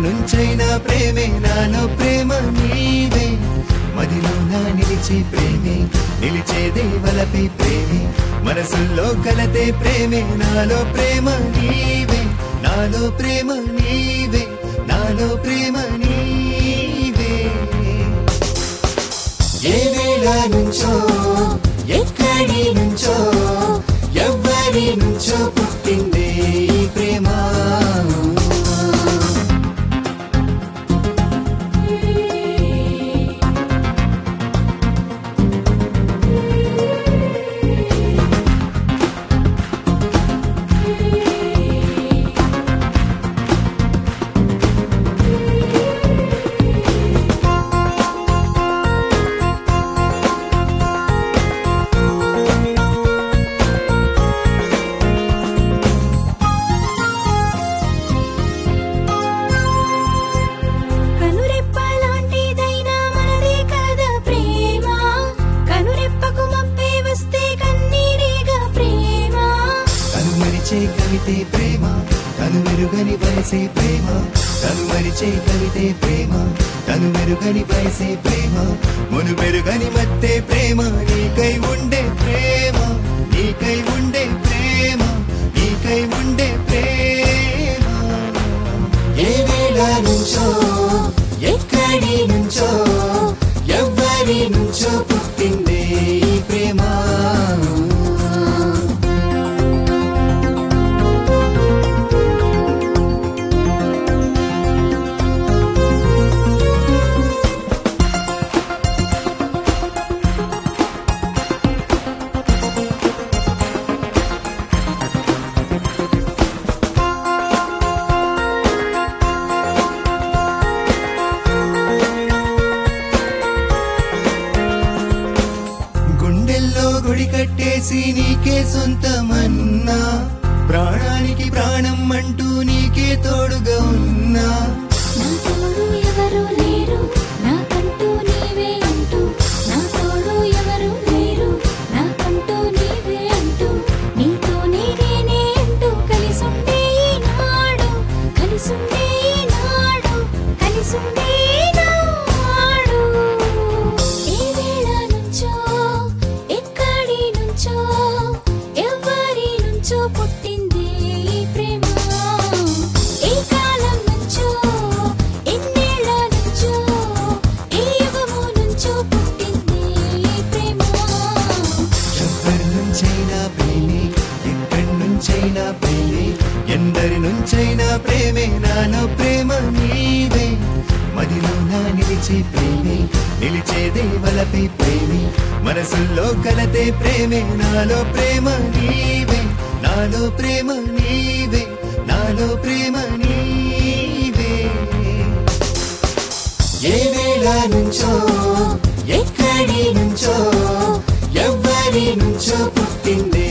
నుంచైనా ప్రేమే నాలో ప్రేమ నీవే మదిలో నా నిలిచే ప్రేమే నిలిచేదే వలపై ప్రేమే మనసుల్లో కలతే ప్రేమే నాలో ప్రేమ నీవే నాలో ప్రేమ నీవే నాలో ప్రేమ నీవే ఏ వేళ నుంచో ఎక్కడి నుంచో ఎవ్వరి నుంచో పుట్టిందే ఈ ప్రేమ కనురెప్పలాంటిదైనా మనదే కదా ప్రేమ కనురెప్పకు మప్పే వస్తే కన్నీరేగా ప్రేమ కనుమరిచే కవితే ప్రేమ కనుమెరుగని వయసే ప్రేమ కనుమరిచే కవితే ప్రేమ కనుమెరుగని వయసే ప్రేమ మునుమెరుగని మత్తే ప్రేమ నీకై ఉండే ప్రేమ నీకై ఉండే ప్రేమ నీకై ఉండే ప్రేమ ఏ వేళ నుంచో ఎక్కడి నుంచో ఎవ్వరి నుంచో పుట్టిందే ఈ ప్రేమ గుండెల్లో గుడి కట్టేసి నీకే సొంతమన్నా ప్రాణానికి ప్రాణం అంటూ నీకే తోడుగా ఉన్నా నా తోడు ఎవరు లేరు నాకంటూ నీవే అంటూ నా తోడు ఎవరు లేరు నాకంటూ నీవే అంటూ నీతోనే నేనే అంటూ కలిసుండే ఈనాడు కలిసుండే ఈనాడు కలిసుండే ఈనాడు ఏ వేళ నుంచో ఎక్కడి నుంచో ఎవరి నుంచో పుట్టింది ఈ ప్రేమ ఏ కాలం నుంచో ఎన్నేళ్ల నుంచో ఏ యుగము నుంచో పుట్టింది ఈ ప్రేమ ఎవ్వరి నుంచైనా ప్రేమే ఎక్కడి నుంచైనా ప్రేమే ఎందరి నుంచైనా ప్రేమే నాలో ప్రేమ నీవే మదిలో నా నిలిచే ప్రేమే నిలిచేదే వలపై ప్రేమే మనసుల్లో కలతే ప్రేమే నాలో ప్రేమ నీవే నాలో ప్రేమ నీవే నాలో ప్రేమ నీవే ఏ వేళ నుంచో ఎక్కడి నుంచో ఎవ్వరి నుంచో పుట్టిందే